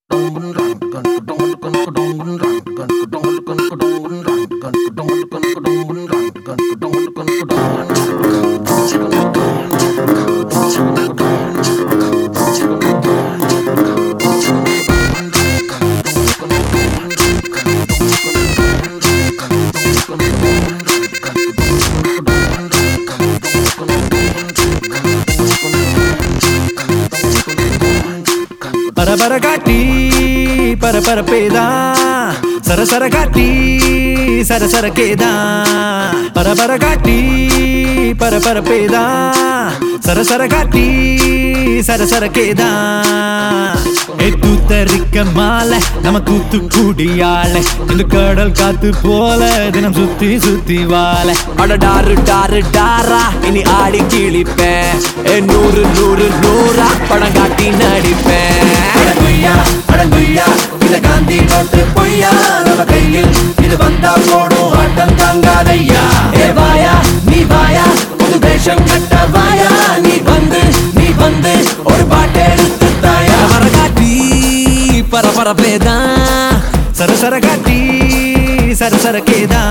பரபர காட்டி பரபரப்பேதா சரசர காட்டி சரசர கேதா பரபர காட்டி பரபரப்பேதா சரசர காட்டி சரசர கேதா தூத்தரிக்க மாலை நம்ம தூத்து கூடியாள இந்த கடல் காத்து போல தினம் சுத்தி சுத்தி வாழ அட டாரு டாரு டாரா இனி ஆடி கிழிப்பேன் ஏ நூறு நூறு நூறா படம் காட்டி நடிப்பேன் அடங்குய்யா அடங்குய்யா இத காந்தி நோட்டு பொய்யா நம்ம கையில் இது வந்தா போடும் ஆட்டம் தாங்காதையா ஏ வாயா நீ வாயா புது வேஷம் கட்ட வாயா நீ வந்து நீ வந்து ஒரு பாட்டு எடுத்து தாயா வர காட்டி பரபரப்பேதான் சரசர காட்டி சரசர கேதா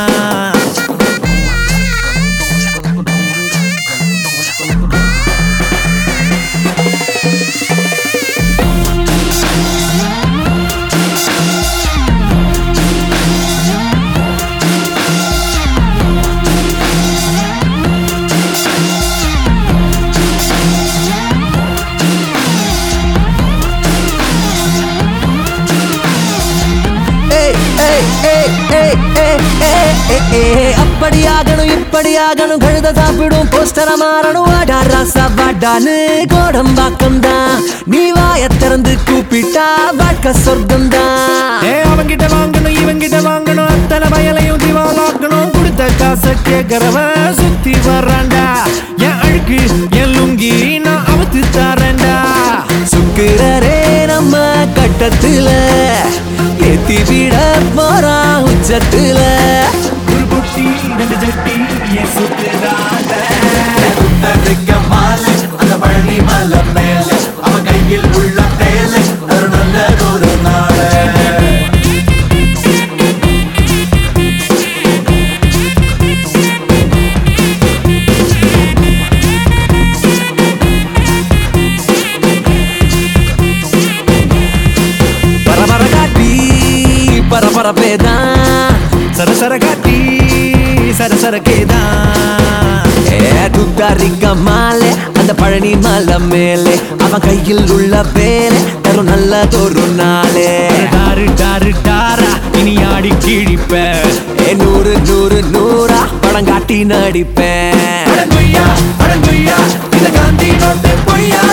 ஏய், ஏய், ஏய், ஏய், ஏய், ஏய், ஏய், ஏய், அப்படியாகணும் இப்படியாகணும் கழுத சாப்பிடும் போஸ்டர மாறணும் வாடா ராசா வாடான்னு கோடம்பாக்கம் தான் நீ வாய திறந்து கூப்பிட்டா வாழ்க்கை சொர்க்கம் தான் ஏ அவங்கிட்ட வாங்கணும் இவங்கிட்ட வாங்கணும் அத்தனை வயலையும் திவாலாக்கணும் கொடுத்த காசை கேட்கறவ சுத்தி வர்றான்டா என் அழுக்கு என் லுங்கி நான் அவுத்து தரேன்டா சுக்கிரரே நம்ம கட்டத்துல ஏத்தி விட போறான் உச்சத்துல ஒரு குட்டி ரெண்டு ஜட்டி என் சுத்துறாண்ட மாலை அந்த பழனி மலை மேலே அவன் கையில் உள்ள தேலை ஒரு நல்லதொரு நாளே பரபர காட்டி பரபரப்பேதான் சரசர காட்டி சரசர கேதா துத்தாரிக்க மாலை அந்த பழனி மலை மேலே அவன் கையில் உள்ள வேலை தரும் நல்லதொரு நாளே டாரு டாரு டாரா இனி ஆடி கிழிப்ப ஏ நூறு நூறு நூறா படம் காட்டி நடிப்பேன் அடங்குய்யா அடங்குய்யா இந்த காந்தி நோட்டு பொய்யா